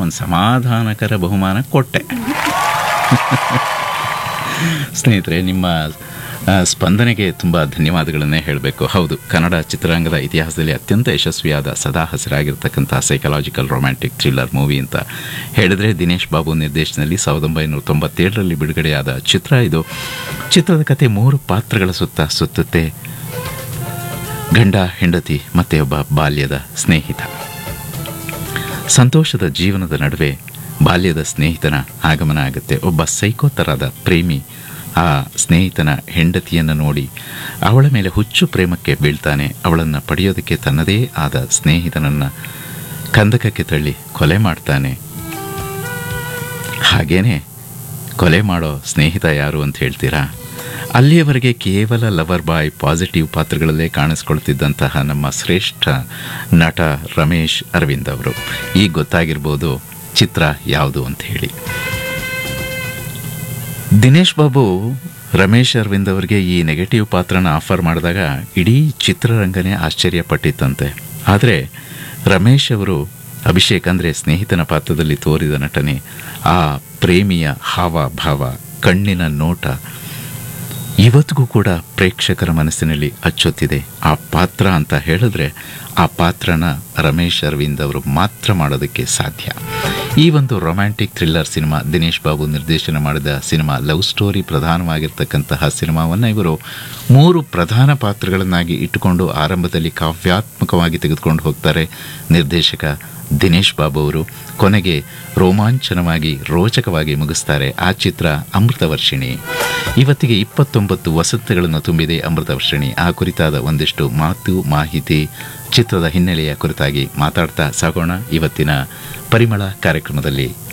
ಒಂದು ಸಮಾಧಾನಕರ ಬಹುಮಾನ ಕೊಟ್ಟೆ ಸ್ನೇಹಿತರೆ ನಿಮ್ಮ ಆ, ಸ್ಪಂದನೆಗೆ ತುಂಬ ಧನ್ಯವಾದಗಳನ್ನೇ ಹೇಳಬೇಕು ಹೌದು ಕನ್ನಡ ಚಿತ್ರರಂಗದ ಇತಿಹಾಸದಲ್ಲಿ ಅತ್ಯಂತ ಯಶಸ್ವಿಯಾದ ಸದಾ ಹಸಿರಾಗಿರ್ತಕ್ಕಂಥ ಸೈಕಲಾಜಿಕಲ್ ರೊಮ್ಯಾಂಟಿಕ್ ಥ್ರಿಲ್ಲರ್ ಮೂವಿ ಅಂತ ಹೇಳಿದ್ರೆ ದಿನೇಶ್ ಬಾಬು ನಿರ್ದೇಶನದಲ್ಲಿ ಸಾವಿರದ ಒಂಬೈನೂರ ತೊಂಬತ್ತೇಳರಲ್ಲಿ ಬಿಡುಗಡೆಯಾದ ಚಿತ್ರ ಇದು ಚಿತ್ರದ ಕತೆ ಮೂರು ಪಾತ್ರಗಳ ಸುತ್ತ ಸುತ್ತುತ್ತೆ ಗಂಡ ಹೆಂಡತಿ ಮತ್ತೆ ಒಬ್ಬ ಬಾಲ್ಯದ ಸ್ನೇಹಿತ ಸಂತೋಷದ ಜೀವನದ ನಡುವೆ ಬಾಲ್ಯದ ಸ್ನೇಹಿತನ ಆಗಮನ ಆಗುತ್ತೆ ಒಬ್ಬ ಸೈಕೋತರಾದ ಪ್ರೇಮಿ ಆ ಸ್ನೇಹಿತನ ಹೆಂಡತಿಯನ್ನು ನೋಡಿ ಅವಳ ಮೇಲೆ ಹುಚ್ಚು ಪ್ರೇಮಕ್ಕೆ ಬೀಳ್ತಾನೆ ಅವಳನ್ನು ಪಡೆಯೋದಕ್ಕೆ ತನ್ನದೇ ಆದ ಸ್ನೇಹಿತನನ್ನು ಕಂದಕಕ್ಕೆ ತಳ್ಳಿ ಕೊಲೆ ಮಾಡ್ತಾನೆ ಹಾಗೇನೆ ಕೊಲೆ ಮಾಡೋ ಸ್ನೇಹಿತ ಯಾರು ಅಂತ ಹೇಳ್ತೀರಾ ಅಲ್ಲಿಯವರೆಗೆ ಕೇವಲ ಲವರ್ ಬಾಯ್ ಪಾಸಿಟಿವ್ ಪಾತ್ರಗಳಲ್ಲೇ ಕಾಣಿಸ್ಕೊಳ್ತಿದ್ದಂತಹ ನಮ್ಮ ಶ್ರೇಷ್ಠ ನಟ ರಮೇಶ್ ಅರವಿಂದ್ ಅವರು ಈಗ ಗೊತ್ತಾಗಿರ್ಬೋದು ಚಿತ್ರ ಯಾವುದು ಅಂತ ಹೇಳಿ ದಿನೇಶ್ ಬಾಬು ರಮೇಶ್ ಅರವಿಂದ್ ಅವರಿಗೆ ಈ ನೆಗೆಟಿವ್ ಪಾತ್ರನ ಆಫರ್ ಮಾಡಿದಾಗ ಇಡೀ ಚಿತ್ರರಂಗನೇ ಆಶ್ಚರ್ಯಪಟ್ಟಿತ್ತಂತೆ ಆದರೆ ರಮೇಶ್ ಅವರು ಅಭಿಷೇಕ್ ಅಂದರೆ ಸ್ನೇಹಿತನ ಪಾತ್ರದಲ್ಲಿ ತೋರಿದ ನಟನೆ ಆ ಪ್ರೇಮಿಯ ಹಾವ ಭಾವ ಕಣ್ಣಿನ ನೋಟ ಇವತ್ತಿಗೂ ಕೂಡ ಪ್ರೇಕ್ಷಕರ ಮನಸ್ಸಿನಲ್ಲಿ ಅಚ್ಚೊತ್ತಿದೆ ಆ ಪಾತ್ರ ಅಂತ ಹೇಳಿದ್ರೆ ಆ ಪಾತ್ರನ ರಮೇಶ್ ಅರವಿಂದ್ ಅವರು ಮಾತ್ರ ಮಾಡೋದಕ್ಕೆ ಸಾಧ್ಯ ಈ ಒಂದು romantic thriller cinema Dinesh Babu ನಿರ್ದೇಶನ ಮಾಡಿದ ಸಿನಿಮಾ ಲವ್ ಸ್ಟೋರಿ ಪ್ರಧಾನವಾಗಿರ್ತಕ್ಕಂತಹ ಸಿನಿಮಾವನ್ನು ಇವರು ಮೂರು ಪ್ರಧಾನ ಪಾತ್ರಗಳನ್ನಾಗಿ ಇಟ್ಟುಕೊಂಡು ಆರಂಭದಲ್ಲಿ ಕಾವ್ಯಾತ್ಮಕವಾಗಿ ತೆಗೆದುಕೊಂಡು ಹೋಗ್ತಾರೆ ನಿರ್ದೇಶಕ ದಿನೇಶ್ ಬಾಬು ಅವರು ಕೊನೆಗೆ ರೋಮಾಂಚನವಾಗಿ ರೋಚಕವಾಗಿ ಮುಗಿಸ್ತಾರೆ ಆ ಚಿತ್ರ ಅಮೃತವರ್ಷಿಣಿ ಇವತ್ತಿಗೆ ಇಪ್ಪತ್ತೊಂಬತ್ತು ವಸಂತಗಳನ್ನು ತುಂಬಿದೆ ಅಮೃತವರ್ಷಿಣಿ ಆ ಕುರಿತಾದ ಒಂದಿಷ್ಟು ಮಾತು ಮಾಹಿತಿ ಚಿತ್ರದ ಹಿನ್ನೆಲೆಯ ಕುರಿತಾಗಿ ಮಾತಾಡ್ತಾ ಸಾಗೋಣ ಇವತ್ತಿನ ಪರಿಮಳ ಕಾರ್ಯಕ್ರಮದಲ್ಲಿ